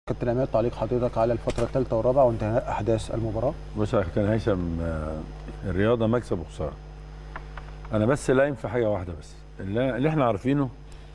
كابتن عماد تعليق حضرتك على الفتره الثالثه والرابعه وانتهاء احداث المباراه بص يا كابتن هيثم آه، الرياضه مكسب وخساره انا بس لايم في حاجه واحده بس اللي اللي احنا عارفينه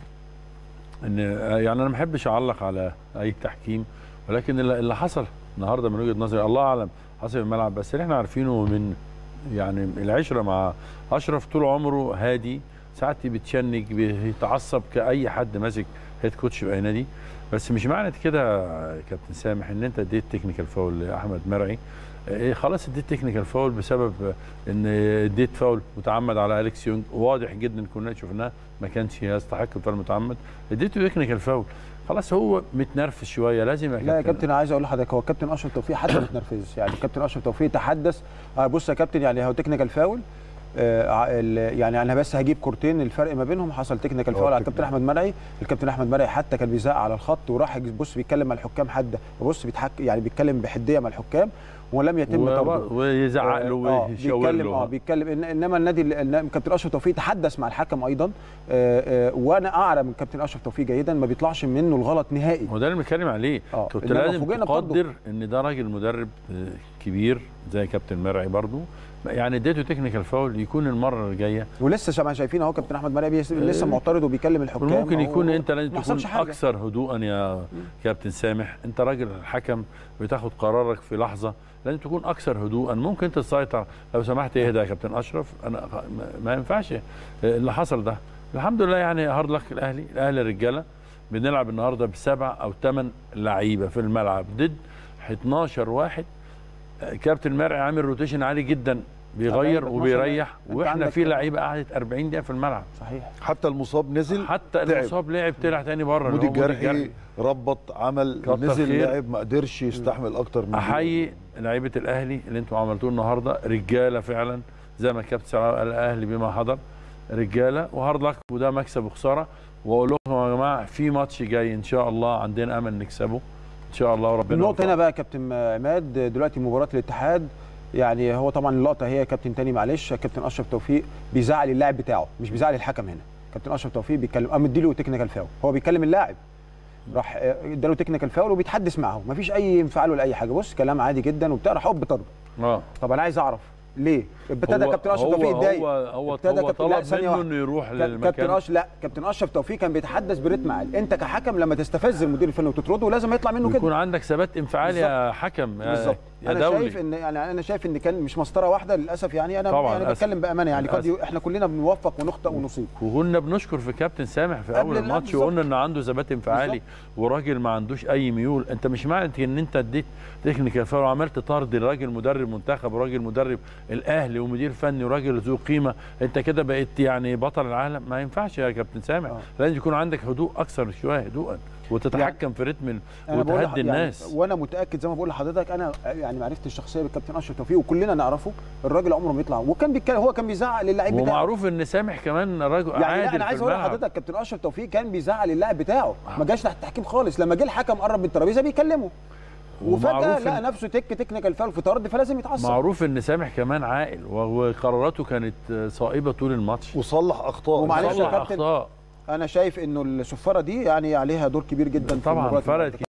ان آه، يعني انا ما بحبش اعلق على اي تحكيم ولكن اللي اللي حصل النهارده من وجهه نظري الله اعلم حصل في الملعب بس اللي احنا عارفينه من يعني العشره مع اشرف طول عمره هادي ساعات بيتشنج بيتعصب كاي حد ماسك هيد كوتش في اي نادي بس مش معنى كده يا كابتن سامح ان انت اديت تكنيكال فاول لاحمد مرعي إيه خلاص اديت تكنيكال فاول بسبب ان اديت فاول متعمد على اليكس يونج واضح جدا كنا شفناه ما كانش يستحق الفاول المتعمد اديته تكنيكال فاول خلاص هو متنرفز شويه لازم لا يا كابتن عايز اقول لحضرتك هو الكابتن اشرف توفيق حتى ما اتنرفزش يعني الكابتن اشرف توفيق تحدث آه بص يا كابتن يعني هو تكنيكال فاول آه ع- ال- يعني انا بس هجيب كورتين الفرق ما بينهم حصل تكنيكال هو فاول على التكنيكال. الكابتن احمد مرعي الكابتن احمد مرعي حتى كان بيزعق على الخط وراح يج- بص بيتكلم مع الحكام حد بص بيتحك يعني بيتكلم بحديه مع الحكام ولم يتم طرده و- ويزعق له آه، ويشاور بيتكلم اه له بيتكلم إن انما النادي ال- النا- كابتن اشرف توفيق تحدث مع الحكم ايضا آه، آه، وانا اعلم من كابتن اشرف توفيق جيدا ما بيطلعش منه الغلط نهائي هو ده اللي بنتكلم عليه آه، كنت إنما لازم فوجئنا بطرده. تقدر ان ده راجل مدرب آه، كبير زي كابتن مرعي برضو يعني اديته تكنيكال فاول يكون المره الجايه ولسه شا- شايفين اهو كابتن احمد مرعي بيس- لسه معترض وبيكلم الحكام وممكن أهو، يكون انت لازم ما تكون حصلش حاجة. اكثر هدوءا يا كابتن سامح انت راجل حكم بتاخد قرارك في لحظه لازم تكون اكثر هدوءا ممكن تسيطر لو سمحت اهدى يا كابتن اشرف انا ما- ما ينفعش اللي حصل ده الحمد لله يعني هارد لك الاهلي الاهلي رجاله بنلعب النهارده بسبع او ثمان لعيبه في الملعب ضد 12 واحد كابتن مرعي عامل روتيشن عالي جدا بيغير عندك وبيريح أنت واحنا عندك- في لعيبه قعدت 40 دقيقه في الملعب صحيح حتى المصاب نزل حتى تعب. المصاب لعب طلع تاني بره مودي اللي هو الجرحي ربط عمل كتر نزل خير. لعب ما قدرش يستحمل اكتر من احيي لعيبه الاهلي اللي انتم عملتوه النهارده رجاله فعلا زي ما الكابتن سلام قال الاهلي بما حضر رجاله وهارد لك وده مكسب وخساره واقول لكم يا جماعه في ماتش جاي ان شاء الله عندنا امل نكسبه ان شاء الله وربنا النقطة يوفقنا. هنا بقى يا كابتن عماد دلوقتي مباراة الاتحاد يعني هو طبعا اللقطة هي كابتن تاني معلش كابتن اشرف توفيق بيزعل اللاعب بتاعه مش بيزعل الحكم هنا كابتن اشرف توفيق بيتكلم اه مديله تكنيكال فاول هو بيكلم اللاعب راح آه، اداله تكنيكال فاول وبيتحدث معه مفيش اي انفعال ولا اي حاجه بص كلام عادي جدا وبتاع راح هوب بطرده اه طب انا عايز اعرف ليه ابتدى هو- كابتن اشرف هو- توفيق يتضايق هو هو, ابتدى هو كابتن- لا، طلب ثانية منه واحدة. انه يروح كا- كابتن للمكان اشرف لا كابتن اشرف توفيق كان بيتحدث برتم عالي انت كحكم لما تستفز المدير الفني وتطرده لازم يطلع منه كده يكون عندك ثبات انفعالي يا حكم يا, بالظبط يا انا دولي شايف ان يعني انا شايف ان كان مش مسطره واحده للاسف يعني انا طبعاً يعني للأسف. بتكلم بامانه يعني قد للأسف. ي- احنا كلنا بنوفق ونخطئ ونصيب وكنا بنشكر في كابتن سامح في قبل اول ال- الماتش بالظبط. وقلنا ان عنده ثبات انفعالي وراجل ما عندوش اي ميول انت مش معنى ان انت اديت تكنيكال فاول وعملت طرد لراجل مدرب منتخب وراجل مدرب الاهلي ومدير فني وراجل ذو قيمه انت كده بقيت يعني بطل العالم ما ينفعش يا كابتن سامح آه. لازم يكون عندك هدوء اكثر شويه هدوءا وتتحكم في رتم ال- أنا بقول لح- وتهدي الناس يعني وانا متاكد زي ما بقول لحضرتك انا يعني معرفتي الشخصيه بالكابتن اشرف توفيق وكلنا نعرفه الراجل عمره ما يطلع وكان بيتكلم هو كان بيزعق للاعب بتاعه ومعروف ان سامح كمان راجل يعني لا عادل انا عايز في اقول الملعب لحضرتك كابتن اشرف توفيق كان بيزعق للاعب بتاعه ما جاش تحت التحكيم خالص لما جه الحكم قرب من الترابيزه بيكلمه وفجاه ومعروف لقى إن- نفسه تك تكنيكال فاول في طرد فلازم يتعصب معروف ان سامح كمان عاقل وقراراته كانت صائبه طول الماتش وصلح اخطاء ومعلش يا صلح كابتن، اخطاء انا شايف انه الصفاره دي يعني عليها دور كبير جدا في طبعا مباراة فرقت